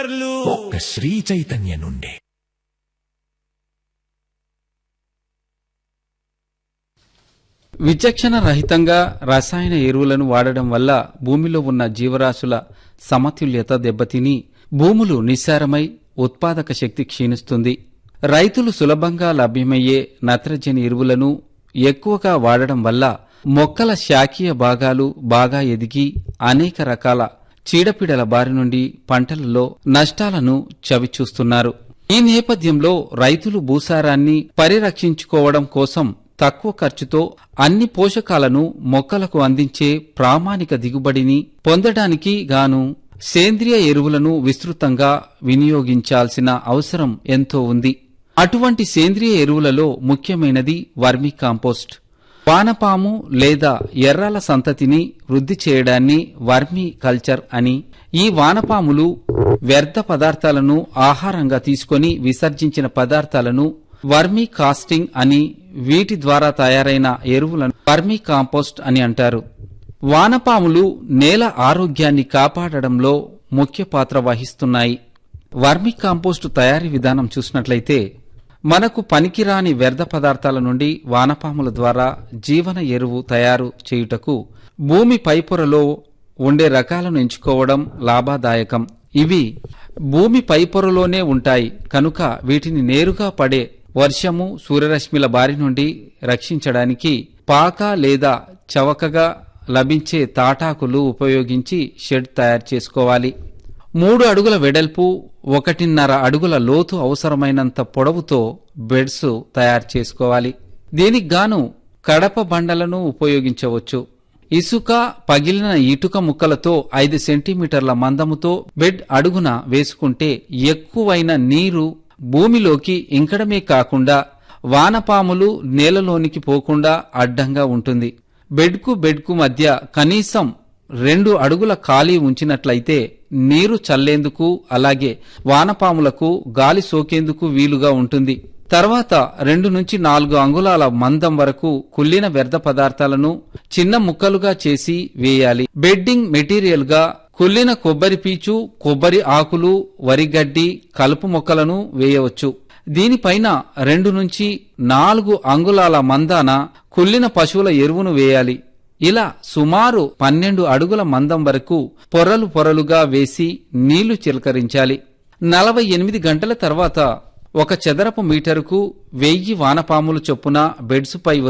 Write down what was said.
ఒక్క శ్రీ చైతన్య నుండి విచక్షణ రహితంగా రసాయన ఎరువులను వాడడం వల్ల భూమిలో ఉన్న జీవరాశుల సమతుల్యత దెబ్బతిని భూములు నిస్సారమై ఉత్పాదక శక్తి క్షీణిస్తుంది రైతులు సులభంగా లభ్యమయ్యే నత్రజని ఎరువులను ఎక్కువగా వాడడం వల్ల మొక్కల శాఖీయ భాగాలు బాగా ఎదిగి అనేక రకాల చీడపీడల బారి నుండి పంటలలో నష్టాలను చవిచూస్తున్నారు ఈ నేపథ్యంలో రైతులు భూసారాన్ని పరిరక్షించుకోవడం కోసం తక్కువ ఖర్చుతో అన్ని పోషకాలను మొక్కలకు అందించే ప్రామాణిక దిగుబడిని పొందడానికి గాను సేంద్రియ ఎరువులను విస్తృతంగా వినియోగించాల్సిన అవసరం ఎంతో ఉంది అటువంటి సేంద్రియ ఎరువులలో ముఖ్యమైనది వర్మి కాంపోస్ట్ వానపాము లేదా ఎర్రల సంతతిని వృద్ధి చేయడాన్ని వర్మి కల్చర్ అని ఈ వానపాములు వ్యర్థ పదార్థాలను ఆహారంగా తీసుకొని విసర్జించిన పదార్థాలను వర్మీ కాస్టింగ్ అని వీటి ద్వారా తయారైన ఎరువులను వర్మీ కాంపోస్ట్ అని అంటారు వానపాములు నేల ఆరోగ్యాన్ని కాపాడడంలో ముఖ్య పాత్ర వహిస్తున్నాయి వర్మి కాంపోస్టు తయారీ విధానం చూసినట్లయితే మనకు పనికిరాని వ్యర్థ పదార్థాల నుండి వానపాముల ద్వారా జీవన ఎరువు తయారు చేయుటకు భూమి పైపొరలో ఉండే రకాలను ఎంచుకోవడం లాభదాయకం ఇవి భూమి పైపొరలోనే ఉంటాయి కనుక వీటిని నేరుగా పడే వర్షము సూర్యరశ్మిల బారి నుండి రక్షించడానికి పాక లేదా చవకగా లభించే తాటాకులు ఉపయోగించి షెడ్ తయారు చేసుకోవాలి మూడు అడుగుల వెడల్పు ఒకటిన్నర అడుగుల లోతు అవసరమైనంత పొడవుతో బెడ్స్ తయారు చేసుకోవాలి దీనికి గాను కడప బండలను ఉపయోగించవచ్చు ఇసుక పగిలిన ఇటుక ముక్కలతో ఐదు సెంటీమీటర్ల మందముతో బెడ్ అడుగున వేసుకుంటే ఎక్కువైన నీరు భూమిలోకి ఇంకడమే కాకుండా వానపాములు నేలలోనికి పోకుండా అడ్డంగా ఉంటుంది బెడ్కు బెడ్కు మధ్య కనీసం రెండు అడుగుల ఖాళీ ఉంచినట్లయితే నీరు చల్లేందుకు అలాగే వానపాములకు గాలి సోకేందుకు వీలుగా ఉంటుంది తర్వాత రెండు నుంచి నాలుగు అంగుళాల మందం వరకు కుళ్ళిన వ్యర్థ పదార్థాలను చిన్న ముక్కలుగా చేసి వేయాలి బెడ్డింగ్ మెటీరియల్ గా కుళ్ళిన కొబ్బరి పీచు కొబ్బరి ఆకులు వరిగడ్డి కలుపు మొక్కలను వేయవచ్చు దీనిపైన రెండు నుంచి నాలుగు అంగుళాల మందాన కుళ్ళిన పశువుల ఎరువును వేయాలి ఇలా సుమారు పన్నెండు అడుగుల మందం వరకు పొరలు పొరలుగా వేసి నీళ్లు చిలకరించాలి నలభై ఎనిమిది గంటల తర్వాత ఒక చదరపు మీటరుకు వెయ్యి వానపాములు చొప్పున బెడ్స్ పై